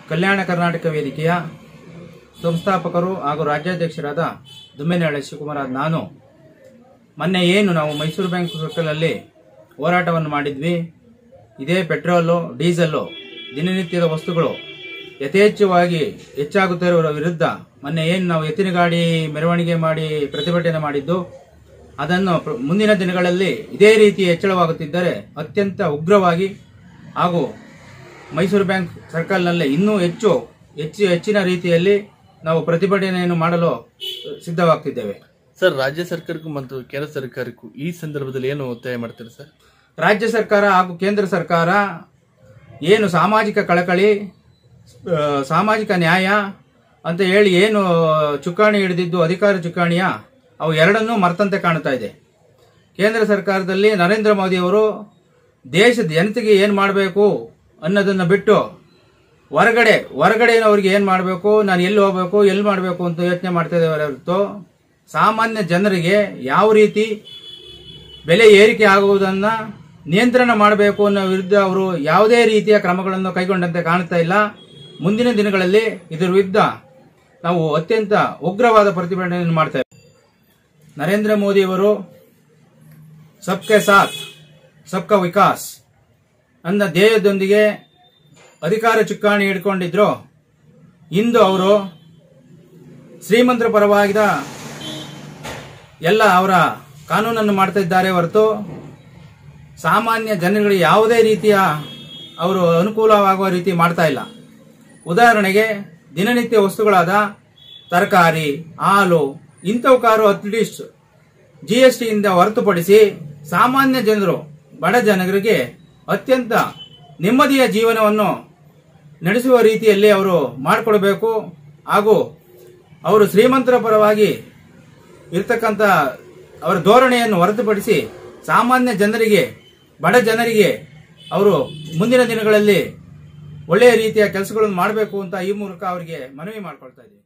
ಕಲ್ಯಾಣ ಕರ್ನಾಟಕ ವೇದಿಕೆಯ ಸಂಸ್ಥಾಪಕರು ಹಾಗೂ ರಾಜ್ಯಾಧ್ಯಕ್ಷರಾದ ದುಮ್ಮೆನಹಳ್ಳಿ ಶಿವಕುಮಾರ್ ನಾನು ಮೊನ್ನೆ ಏನು ನಾವು ಮೈಸೂರು ಬ್ಯಾಂಕ್ ಸರ್ಕಲಲ್ಲಿ ಹೋರಾಟವನ್ನು ಮಾಡಿದ್ವಿ ಇದೇ ಪೆಟ್ರೋಲು ಡೀಸೆಲ್ಲು ದಿನನಿತ್ಯದ ವಸ್ತುಗಳು ಯಥೇಚ್ಛವಾಗಿ ಹೆಚ್ಚಾಗುತ್ತಿರುವ ವಿರುದ್ಧ ಮೊನ್ನೆ ಏನು ನಾವು ಎತ್ತಿನ ಗಾಡಿ ಮೆರವಣಿಗೆ ಮಾಡಿ ಪ್ರತಿಭಟನೆ ಮಾಡಿದ್ದು ಅದನ್ನು ಪ್ರ- ಮುಂದಿನ ದಿನಗಳಲ್ಲಿ ಇದೇ ರೀತಿ ಹೆಚ್ಚಳವಾಗುತ್ತಿದ್ದರೆ ಅತ್ಯಂತ ಉಗ್ರವಾಗಿ ಹಾಗೂ ಮೈಸೂರು ಬ್ಯಾಂಕ್ ಸರ್ಕಲ್ನಲ್ಲೇ ಇನ್ನೂ ಹೆಚ್ಚು ಹೆಚ್ಚು ಹೆಚ್ಚಿನ ರೀತಿಯಲ್ಲಿ ನಾವು ಪ್ರತಿಭಟನೆಯನ್ನು ಮಾಡಲು ಸಿದ್ಧವಾಗ್ತಿದ್ದೇವೆ ಸರ್ ರಾಜ್ಯ ಸರ್ಕಾರಕ್ಕೂ ಮತ್ತು ಕೇಂದ್ರ ಸರ್ಕಾರಕ್ಕೂ ಈ ಸಂದರ್ಭದಲ್ಲಿ ಏನು ಒತ್ತಾಯ ಮಾಡ್ತೀರಾ ಸರ್ ರಾಜ್ಯ ಸರ್ಕಾರ ಹಾಗೂ ಕೇಂದ್ರ ಸರ್ಕಾರ ಏನು ಸಾಮಾಜಿಕ ಕಳಕಳಿ ಆ, ಸಾಮಾಜಿಕ ನ್ಯಾಯ ಅಂತ ಹೇಳಿ ಏನು ಚುಕ್ಕಾಣಿ ಹಿಡಿದಿದ್ದು ಅಧಿಕಾರ ಚುಕ್ಕಾಣಿಯ ಅವು ಎರಡನ್ನೂ ಮರ್ತಂತೆ ಕಾಣ್ತಾ ಇದೆ ಕೇಂದ್ರ ಸರ್ಕಾರದಲ್ಲಿ ನರೇಂದ್ರ ಮೋದಿಯವರು ದೇಶದ ಜನತೆಗೆ ಏನು ಮಾಡಬೇಕು ಅನ್ನೋದನ್ನು ಬಿಟ್ಟು ಹೊರಗಡೆ ಹೊರಗಡೆನವ್ರಿಗೆ ಏನು ಮಾಡಬೇಕು ನಾನು ಎಲ್ಲಿ ಹೋಗಬೇಕು ಎಲ್ಲಿ ಮಾಡಬೇಕು ಅಂತ ಯೋಚನೆ ಮಾಡ್ತಾ ಇದ್ದೇವೆ ಹೊರತು ಸಾಮಾನ್ಯ ಜನರಿಗೆ ಯಾವ ರೀತಿ ಬೆಲೆ ಏರಿಕೆ ಆಗುವುದನ್ನ ನಿಯಂತ್ರಣ ಮಾಡಬೇಕು ಅನ್ನೋ ವಿರುದ್ಧ ಅವರು ಯಾವುದೇ ರೀತಿಯ ಕ್ರಮಗಳನ್ನು ಕೈಗೊಂಡಂತೆ ಕಾಣ್ತಾ ಇಲ್ಲ ಮುಂದಿನ ದಿನಗಳಲ್ಲಿ ಇದರ ವಿರುದ್ಧ ನಾವು ಅತ್ಯಂತ ಉಗ್ರವಾದ ಪ್ರತಿಭಟನೆಯನ್ನು ಮಾಡ್ತೇವೆ ನರೇಂದ್ರ ಮೋದಿಯವರು ಸಬ್ಕೆ ಸಾಥ್ ಸಬ್ಕಾ ವಿಕಾಸ್ ಅನ್ನ ಧ್ಯೇಯದೊಂದಿಗೆ ಅಧಿಕಾರ ಚುಕ್ಕಾಣಿ ಹಿಡ್ಕೊಂಡಿದ್ರು ಇಂದು ಅವರು ಶ್ರೀಮಂತರ ಪರವಾಗಿದ ಎಲ್ಲ ಅವರ ಕಾನೂನನ್ನು ಮಾಡ್ತಾ ಇದ್ದಾರೆ ಹೊರತು ಸಾಮಾನ್ಯ ಜನಗಳಿಗೆ ಯಾವುದೇ ರೀತಿಯ ಅವರು ಅನುಕೂಲವಾಗುವ ರೀತಿ ಮಾಡ್ತಾ ಇಲ್ಲ ಉದಾಹರಣೆಗೆ ದಿನನಿತ್ಯ ವಸ್ತುಗಳಾದ ತರಕಾರಿ ಹಾಲು ಇಂಥವಕ್ಕಾರು ಅಟ್ಲೀಸ್ಟ್ ಜಿ ಎಸ್ ಟಿಯಿಂದ ಹೊರತುಪಡಿಸಿ ಸಾಮಾನ್ಯ ಜನರು ಬಡ ಜನರಿಗೆ ಅತ್ಯಂತ ನೆಮ್ಮದಿಯ ಜೀವನವನ್ನು ನಡೆಸುವ ರೀತಿಯಲ್ಲಿ ಅವರು ಮಾಡಿಕೊಡಬೇಕು ಹಾಗೂ ಅವರು ಶ್ರೀಮಂತರ ಪರವಾಗಿ ಇರ್ತಕ್ಕಂಥ ಅವರ ಧೋರಣೆಯನ್ನು ಹೊರತುಪಡಿಸಿ ಸಾಮಾನ್ಯ ಜನರಿಗೆ ಬಡ ಜನರಿಗೆ ಅವರು ಮುಂದಿನ ದಿನಗಳಲ್ಲಿ ಒಳ್ಳೆಯ ರೀತಿಯ ಕೆಲಸಗಳನ್ನು ಮಾಡಬೇಕು ಅಂತ ಈ ಮೂಲಕ ಅವರಿಗೆ ಮನವಿ ಮಾಡ್ಕೊಳ್ತಾ ಇದ್ದೀವಿ